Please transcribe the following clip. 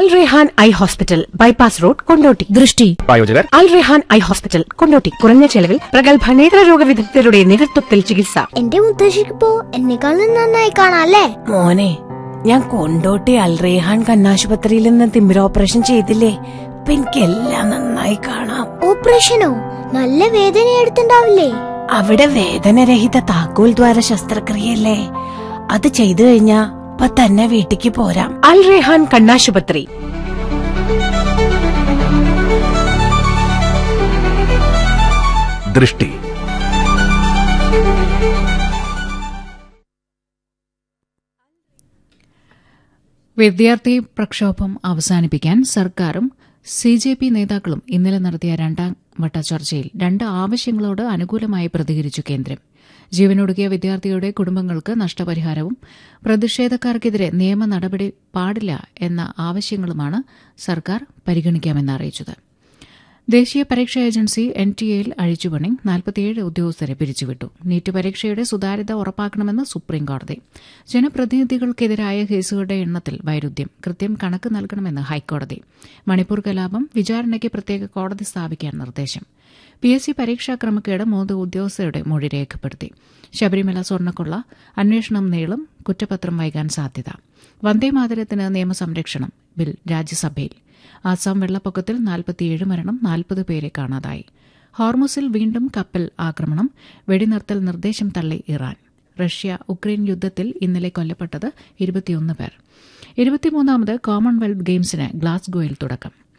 അൽ Rehan eye hospital bypass road Kondotty ദൃഷ്ടി പ്രായോജകർ Al Rehan eye hospital Kondotty കുറഞ്ഞ ചെലവിൽ പ്രഗത്ഭ നേത്രരോഗ വിദഗ്ധരുടെ നേതൃത്വത്തിൽ ചികിത്സ എന്റെ മുത്തശ്ശിക്കിപ്പോ എന്നെക്കാളും നന്നായി കാണാല്ലേ മോനെ ഞാൻ കൊണ്ടോട്ടി അൽറേഹാൻ കണ്ണാശുപത്രിയിൽ നിന്ന് തിമിര ഓപ്പറേഷൻ ചെയ്തില്ലേ ഇപ്പൊ എനിക്കെല്ലാം നന്നായി കാണാം ഓപ്പറേഷനോ നല്ല വേദന എടുത്തിണ്ടാവില്ലേ അവിടെ വേദനരഹിത താക്കോൽ ദ്വാര ശസ്ത്രക്രിയല്ലേ അത് ചെയ്തു കഴിഞ്ഞാ ഇപ്പൊ തന്നെ വീട്ടിക്ക് പോരാം അൽ റെഹാൻ കണ്ണാശുപത്രി ദൃഷ്ടി വിദ്യാർത്ഥി പ്രക്ഷോഭം അവസാനിപ്പിക്കാൻ സർക്കാരും സി ജെ പി നേതാക്കളും ഇന്നലെ നടത്തിയ രണ്ടാം വട്ട ചർച്ചയിൽ രണ്ട് ആവശ്യങ്ങളോട് അനുകൂലമായി പ്രതികരിച്ചു കേന്ദ്രം ജീവനൊടുക്കിയ വിദ്യാർത്ഥിയുടെ കുടുംബങ്ങൾക്ക് നഷ്ടപരിഹാരവും പ്രതിഷേധക്കാർക്കെതിരെ നിയമ നടപടി പാടില്ല എന്ന ആവശ്യങ്ങളുമാണ് സർക്കാർ പരിഗണിക്കാമെന്ന് അറിയിച്ചത് ദേശീയ പരീക്ഷാ ഏജൻസി എൻ ടി എയിൽ അഴിച്ചുപണി നാൽപ്പത്തിയേഴ് ഉദ്യോഗസ്ഥരെ പിരിച്ചുവിട്ടു നീറ്റ് പരീക്ഷയുടെ സുതാര്യത ഉറപ്പാക്കണമെന്ന് സുപ്രീംകോടതി ജനപ്രതിനിധികൾക്കെതിരായ കേസുകളുടെ എണ്ണത്തിൽ വൈരുദ്ധ്യം കൃത്യം കണക്ക് നൽകണമെന്ന് ഹൈക്കോടതി മണിപ്പൂർ കലാപം വിചാരണയ്ക്ക് പ്രത്യേക കോടതി സ്ഥാപിക്കാൻ നിർദ്ദേശം പി എസ് സി പരീക്ഷാ ക്രമക്കേട് മൂന്ന് ഉദ്യോഗസ്ഥരുടെ മൊഴി രേഖപ്പെടുത്തി ശബരിമല സ്വർണ്ണക്കൊള്ള അന്വേഷണം നീളും കുറ്റപത്രം വൈകാൻ സാധ്യത വന്ദേമാതരത്തിന് നിയമസംരക്ഷണം ബിൽ രാജ്യസഭയിൽ ആസാം വെള്ളപ്പൊക്കത്തിൽ നാൽപ്പത്തിയേഴ് മരണം നാൽപ്പത് പേരെ കാണാതായി ഹോർമുസിൽ വീണ്ടും കപ്പൽ ആക്രമണം വെടിനിർത്തൽ നിർദ്ദേശം തള്ളി ഇറാൻ റഷ്യ ഉക്രൈൻ യുദ്ധത്തിൽ ഇന്നലെ കൊല്ലപ്പെട്ടത് ഇരുപത്തിയൊന്ന് പേർ ഇരുപത്തിമൂന്നാമത് കോമൺവെൽത്ത് ഗെയിംസിന് ഗ്ലാസ്ഗോയിൽ തുടക്കം